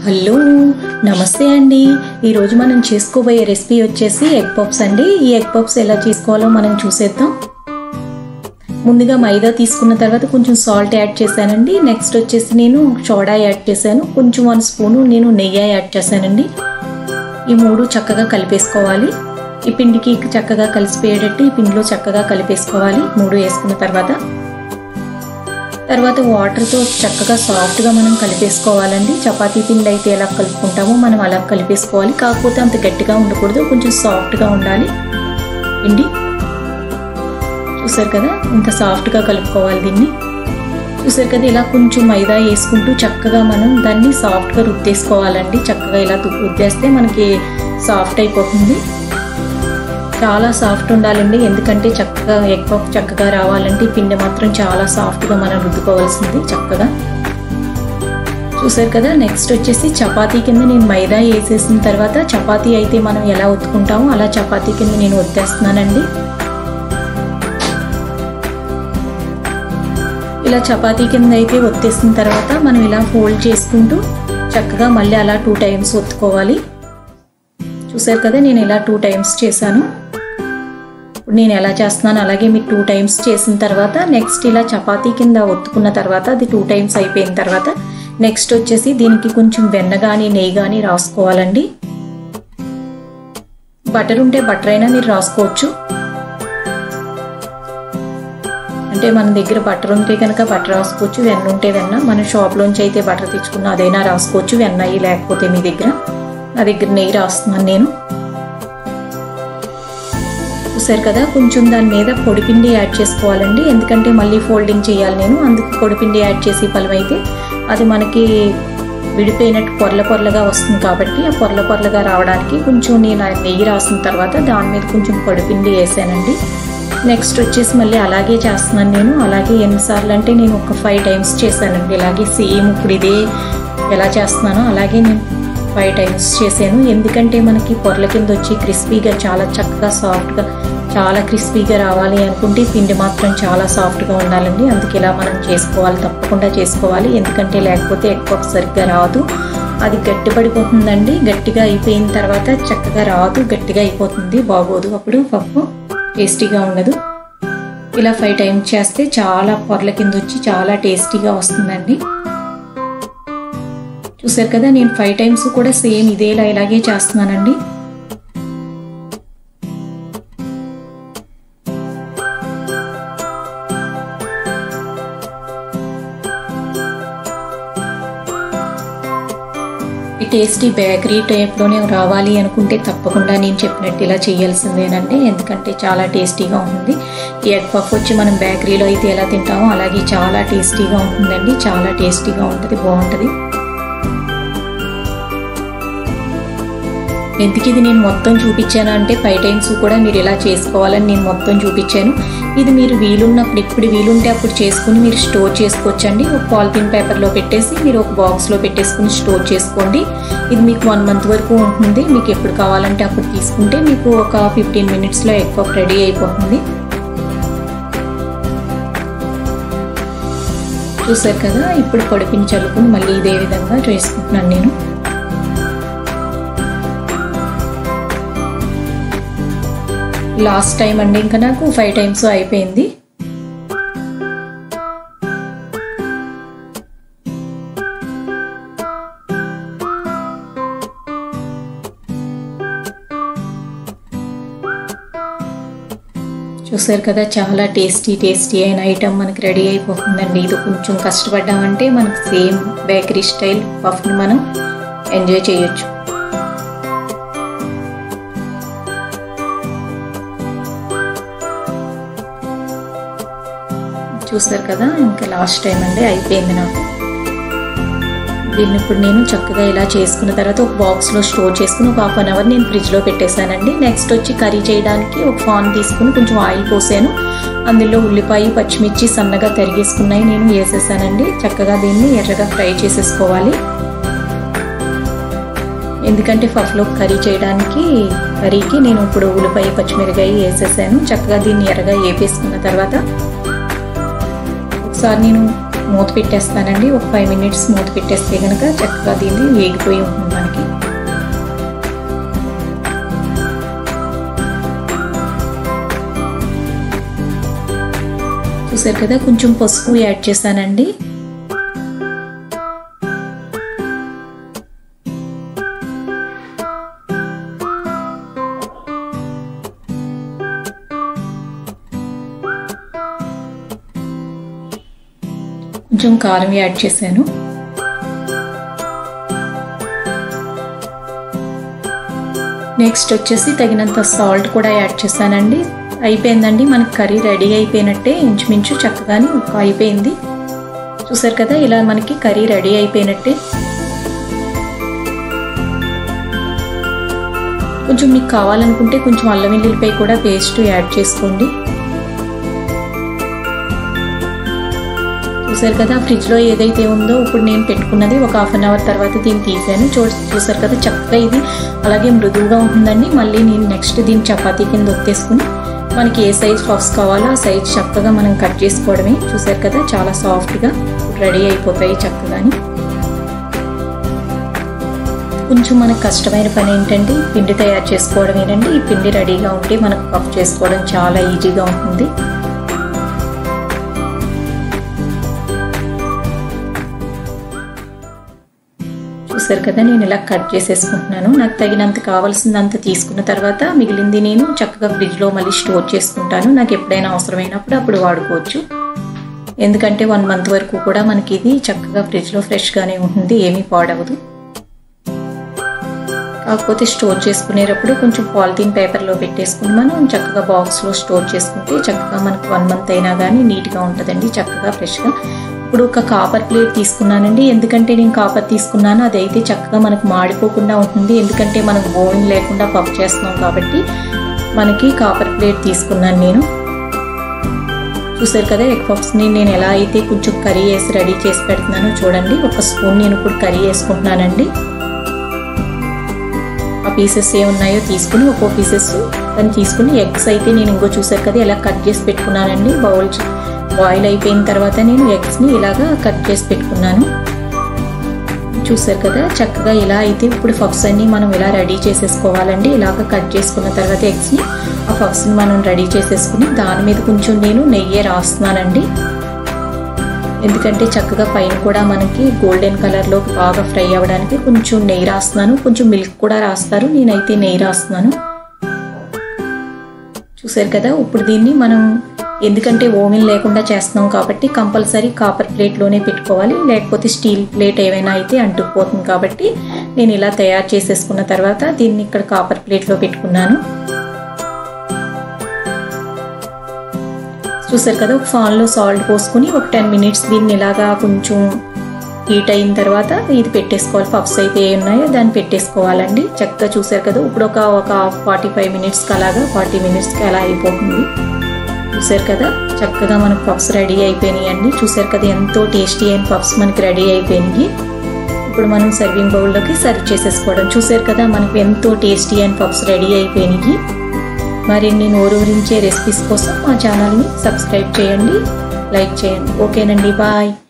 hello నమస్తే అండి ఈరోజు మనం చేసుకోబోయే రెసిపీ వచ్చేసి ఎగ్ పప్స్ అండి ఈ ఎగ్ పప్స్ ఎలా చేసుకోవాలో మనం చూసేద్దాం ముందుగా మైదా తీసుకున్న తర్వాత కొంచెం సాల్ట్ యాడ్ చేశానండి నెక్స్ట్ వచ్చేసి నేను సోడా యాడ్ చేశాను కొంచెం వన్ స్పూను నేను నెయ్యి యాడ్ చేశానండి ఈ మూడు చక్కగా కలిపేసుకోవాలి ఈ పిండికి చక్కగా కలిసిపోయేటట్టు ఈ పిండిలో చక్కగా కలిపేసుకోవాలి మూడు వేసుకున్న తర్వాత తర్వాత వాటర్తో చక్కగా సాఫ్ట్గా మనం కలిపేసుకోవాలండి చపాతీ పిండి అయితే ఎలా కలుపుకుంటామో మనం అలా కలిపేసుకోవాలి కాకపోతే అంత గట్టిగా ఉండకూడదు కొంచెం సాఫ్ట్గా ఉండాలి పిండి చూసారు కదా ఇంత సాఫ్ట్గా కలుపుకోవాలి దీన్ని చూసారు కదా ఇలా కొంచెం మైదా వేసుకుంటూ చక్కగా మనం దాన్ని సాఫ్ట్గా రుద్దేసుకోవాలండి చక్కగా ఇలా రుద్దేస్తే మనకి సాఫ్ట్ అయిపోతుంది చాలా సాఫ్ట్ ఉండాలండి ఎందుకంటే చక్కగా ఎగ్ పఫ్ చక్కగా రావాలంటే పిండి మాత్రం చాలా సాఫ్ట్గా మనం రుద్దుకోవాల్సింది చక్కగా చూసారు కదా నెక్స్ట్ వచ్చేసి చపాతీ కింద నేను మైదా వేసేసిన తర్వాత చపాతీ అయితే మనం ఎలా ఒత్తుకుంటామో అలా చపాతీ కింద నేను ఒత్తేస్తున్నానండి ఇలా చపాతీ కింద అయితే ఒత్తేసిన తర్వాత మనం ఇలా ఫోల్డ్ చేసుకుంటూ చక్కగా మళ్ళీ అలా టూ టైమ్స్ ఒత్తుకోవాలి చూసారు కదా నేను ఇలా టూ టైమ్స్ చేశాను ఇప్పుడు నేను ఎలా చేస్తున్నాను అలాగే మీరు టూ టైమ్స్ చేసిన తర్వాత నెక్స్ట్ ఇలా చపాతీ కింద ఒత్తుకున్న తర్వాత అది టూ టైమ్స్ అయిపోయిన తర్వాత నెక్స్ట్ వచ్చేసి దీనికి కొంచెం వెన్న కానీ నెయ్యి కానీ రాసుకోవాలండి బటర్ ఉంటే బటర్ అయినా మీరు రాసుకోవచ్చు అంటే మన దగ్గర బటర్ ఉంటే కనుక బటర్ రాసుకోవచ్చు వెన్న ఉంటే వెన్న మన షాప్లోంచి అయితే బటర్ తెచ్చుకున్న అదైనా రాసుకోవచ్చు వెన్న లేకపోతే మీ దగ్గర నా దగ్గర నెయ్యి రాస్తున్నాను నేను చూసారు కదా కొంచెం దాని మీద పొడిపిండి యాడ్ చేసుకోవాలండి ఎందుకంటే మళ్ళీ ఫోల్డింగ్ చేయాలి నేను అందుకు పొడిపిండి యాడ్ చేసి ఫలమైతే అది మనకి విడిపోయినట్టు పొరల పొరలుగా వస్తుంది కాబట్టి ఆ పొరల పొరలుగా రావడానికి కొంచెం నేను నెయ్యి రాసిన తర్వాత దాని మీద కొంచెం పొడిపిండి వేసానండి నెక్స్ట్ వచ్చేసి మళ్ళీ అలాగే చేస్తున్నాను నేను అలాగే ఎన్నిసార్లు అంటే నేను ఒక ఫైవ్ టైమ్స్ చేశానండి ఇలాగే సేమ్ ఇప్పుడు ఇదే ఎలా చేస్తున్నానో అలాగే నేను ఫైవ్ టైమ్స్ చేశాను ఎందుకంటే మనకి పొరల కింద వచ్చి క్రిస్పీగా చాలా చక్కగా సాఫ్ట్గా చాలా క్రిస్పీగా రావాలి అనుకుంటే పిండి మాత్రం చాలా సాఫ్ట్గా ఉండాలండి అందుకే ఇలా మనం చేసుకోవాలి తప్పకుండా చేసుకోవాలి ఎందుకంటే లేకపోతే ఎక్కువ సరిగ్గా రాదు అది గట్టిపడిపోతుందండి గట్టిగా అయిపోయిన తర్వాత చక్కగా రాదు గట్టిగా అయిపోతుంది బాగోదు అప్పుడు పప్పు టేస్టీగా ఉండదు ఇలా ఫైవ్ టైమ్స్ చేస్తే చాలా పొరల కింద వచ్చి చాలా టేస్టీగా వస్తుందండి చూసారు కదా నేను ఫైవ్ టైమ్స్ కూడా సేమ్ ఇదేలా ఇలాగే చేస్తున్నానండి ఈ టేస్టీ బేకరీ టైప్లోనే రావాలి అనుకుంటే తప్పకుండా నేను చెప్పినట్టు ఇలా చేయాల్సిందేనండి ఎందుకంటే చాలా టేస్టీగా ఉంటుంది ఈ ఎగ్ పఫ్ వచ్చి మనం బేకరీలో అయితే ఎలా తింటామో అలాగే చాలా టేస్టీగా ఉంటుందండి చాలా టేస్టీగా ఉంటుంది బాగుంటుంది ఎందుకు ఇది నేను మొత్తం చూపించాను అంటే ఫైవ్ టైమ్స్ కూడా మీరు ఇలా చేసుకోవాలని నేను మొత్తం చూపించాను ఇది మీరు వీలున్నప్పుడు ఇప్పుడు వీలుంటే అప్పుడు చేసుకుని మీరు స్టోర్ చేసుకోవచ్చండి ఒక పాలిథిన్ పేపర్లో పెట్టేసి మీరు ఒక బాక్స్లో పెట్టేసుకుని స్టోర్ చేసుకోండి ఇది మీకు వన్ మంత్ వరకు ఉంటుంది మీకు ఎప్పుడు కావాలంటే అప్పుడు తీసుకుంటే మీకు ఒక ఫిఫ్టీన్ మినిట్స్లో ఎగ్ పఫ్ రెడీ అయిపోతుంది చూసారు కదా ఇప్పుడు పొడిపిని చల్లుకుని మళ్ళీ ఇదే విధంగా చేసుకుంటున్నాను నేను లాస్ట్ టైం అండి ఇంకా నాకు ఫైవ్ టైమ్స్ అయిపోయింది చూసారు కదా చాలా టేస్టీ టేస్టీ అయిన ఐటమ్ మనకి రెడీ అయిపోతుందండి ఇది కొంచెం కష్టపడ్డామంటే మనకు సేమ్ బేకరీ స్టైల్ పఫ్ని మనం ఎంజాయ్ చేయొచ్చు చూసారు కదా ఇంకా లాస్ట్ టైం అండి అయిపోయింది నాకు దీన్ని ఇప్పుడు నేను చక్కగా ఇలా చేసుకున్న తర్వాత ఒక బాక్స్లో స్టోర్ చేసుకుని ఒక హాఫ్ అన్ అవర్ నేను ఫ్రిడ్జ్లో పెట్టేశానండి నెక్స్ట్ వచ్చి కర్రీ చేయడానికి ఒక ఫాన్ తీసుకుని కొంచెం ఆయిల్ పోసాను అందులో ఉల్లిపాయ పచ్చిమిర్చి సన్నగా తరిగేసుకున్నాయి నేను వేసేసానండి చక్కగా దీన్ని ఎర్రగా ఫ్రై చేసేసుకోవాలి ఎందుకంటే పఫ్లో కర్రీ చేయడానికి కర్రీకి నేను ఇప్పుడు ఉల్లిపాయ పచ్చిమిరకాయ వేసేసాను చక్కగా దీన్ని ఎర్రగా వేపేసుకున్న తర్వాత ఒకసారి నేను మూత పెట్టేస్తానండి ఒక ఫైవ్ మినిట్స్ మూత పెట్టేస్తే కనుక చక్కగా దీన్ని వేగిపోయి ఉంటుంది మనకి చూసారు కదా కొంచెం పసుపు యాడ్ చేశానండి కొంచెం కారం యాడ్ చేశాను నెక్స్ట్ వచ్చేసి తగినంత సాల్ట్ కూడా యాడ్ చేశానండి అయిపోయిందండి మనకి కర్రీ రెడీ అయిపోయినట్టే ఇంచుమించు చక్కగానే అయిపోయింది చూసారు కదా ఇలా మనకి కర్రీ రెడీ అయిపోయినట్టే కొంచెం మీకు కావాలనుకుంటే కొంచెం అల్లం వెల్లుల్లిపై కూడా పేస్ట్ యాడ్ చేసుకోండి చూసారు కదా ఫ్రిడ్జ్లో ఏదైతే ఉందో ఇప్పుడు నేను పెట్టుకున్నది ఒక హాఫ్ అన్ అవర్ తర్వాత దీన్ని తీసాను చూ చూసారు కదా చక్కగా ఇది అలాగే మృదువుగా ఉంటుందండి మళ్ళీ నేను నెక్స్ట్ దీన్ని చపాతీ కింద ఒత్తేసుకుని మనకి ఏ సైజ్ పఫ్స్ కావాలో ఆ సైజ్ చక్కగా మనం కట్ చేసుకోవడమే చూసారు కదా చాలా సాఫ్ట్గా రెడీ అయిపోతాయి చక్కగాని కొంచెం మనకు కష్టమైన పని ఏంటంటే పిండి తయారు చేసుకోవడమేనండి ఈ పిండి రెడీగా ఉంటే మనకు పఫ్ చేసుకోవడం చాలా ఈజీగా ఉంటుంది చూసారు కదా నేను ఇలా కట్ చేసేసుకుంటున్నాను నాకు తగినంత కావాల్సిందంత తీసుకున్న తర్వాత మిగిలింది నేను చక్కగా ఫ్రిడ్జ్లో మళ్ళీ స్టోర్ చేసుకుంటాను నాకు ఎప్పుడైనా అవసరమైనప్పుడు అప్పుడు వాడుకోవచ్చు ఎందుకంటే వన్ మంత్ వరకు కూడా మనకి ఇది చక్కగా ఫ్రిడ్జ్లో ఫ్రెష్గానే ఉంటుంది ఏమీ పాడవదు కాకపోతే స్టోర్ చేసుకునేటప్పుడు కొంచెం పాలిథీన్ పేపర్లో పెట్టేసుకుని మనం చక్కగా బాక్స్లో స్టోర్ చేసుకుంటే చక్కగా మనకు వన్ మంత్ అయినా కానీ నీట్గా ఉంటుందండి చక్కగా ఫ్రెష్గా ఇప్పుడు ఒక కాపర్ ప్లేట్ తీసుకున్నానండి ఎందుకంటే నేను కాపర్ తీసుకున్నాను అదైతే చక్కగా మనకు మాడిపోకుండా ఉంటుంది ఎందుకంటే మనం ఓవెన్ లేకుండా పఫ్ చేస్తున్నాం కాబట్టి మనకి కాపర్ ప్లేట్ తీసుకున్నాను నేను చూసారు కదా ఎగ్ పఫ్స్ని నేను ఎలా అయితే కొంచెం కర్రీ వేసి రెడీ చేసి పెడుతున్నానో చూడండి ఒక స్పూన్ నేను ఇప్పుడు కర్రీ వేసుకుంటున్నానండి ఆ పీసెస్ ఏ ఉన్నాయో తీసుకుని ఒక్కో పీసెస్ దాన్ని తీసుకుని ఎగ్స్ అయితే నేను ఇంకో చూసారు కదా ఇలా కట్ చేసి పెట్టుకున్నానండి బౌల్ బాయిల్ అయిపోయిన తర్వాత నేను ఎగ్స్ని ఇలాగా కట్ చేసి పెట్టుకున్నాను చూసారు కదా చక్కగా ఇలా అయితే ఇప్పుడు పఫ్స్ అన్ని మనం ఇలా రెడీ చేసేసుకోవాలండి ఇలాగ కట్ చేసుకున్న తర్వాత ఎగ్స్ని ఆ పఫ్స్ని మనం రెడీ చేసేసుకుని దాని మీద కొంచెం నేను నెయ్యి రాస్తున్నానండి ఎందుకంటే చక్కగా పైన కూడా మనకి గోల్డెన్ కలర్లో బాగా ఫ్రై అవ్వడానికి కొంచెం నెయ్యి రాస్తున్నాను కొంచెం మిల్క్ కూడా రాస్తారు నేనైతే నెయ్యి రాస్తున్నాను చూసారు కదా ఇప్పుడు దీన్ని మనం ఎందుకంటే ఓవెన్ లేకుండా చేస్తున్నాం కాబట్టి కంపల్సరీ కాపర్ ప్లేట్లోనే పెట్టుకోవాలి లేకపోతే స్టీల్ ప్లేట్ ఏమైనా అయితే అంటుకుపోతుంది కాబట్టి నేను ఇలా తయారు చేసేసుకున్న తర్వాత దీన్ని ఇక్కడ కాపర్ ప్లేట్లో పెట్టుకున్నాను చూసారు కదా ఒక ఫాన్లో సాల్ట్ పోసుకుని ఒక టెన్ మినిట్స్ దీన్ని ఇలాగా కొంచెం హీట్ అయిన తర్వాత ఇది పెట్టేసుకోవాలి పఫ్స్ అయితే ఏ ఉన్నాయో దాన్ని పెట్టేసుకోవాలండి చక్కగా చూసారు కదా ఇప్పుడు ఒక ఒక ఫార్టీ ఫైవ్ మినిట్స్కి అలాగా ఫార్టీ మినిట్స్కి అలా అయిపోతుంది చూసారు కదా చక్కగా మనకు పఫ్స్ రెడీ అయిపోయినాయి అండి చూసారు కదా ఎంతో టేస్టీ అయిన పఫ్స్ మనకి రెడీ అయిపోయినాయి ఇప్పుడు మనం సర్వింగ్ బౌల్లోకి సర్వ్ చేసేసుకోవడం చూసారు కదా మనకు ఎంతో టేస్టీ అయిన పఫ్స్ రెడీ అయిపోయినాయి మరిన్ని నోరూరించే రెసిపీస్ కోసం మా ఛానల్ని సబ్స్క్రైబ్ చేయండి లైక్ చేయండి ఓకేనండి బాయ్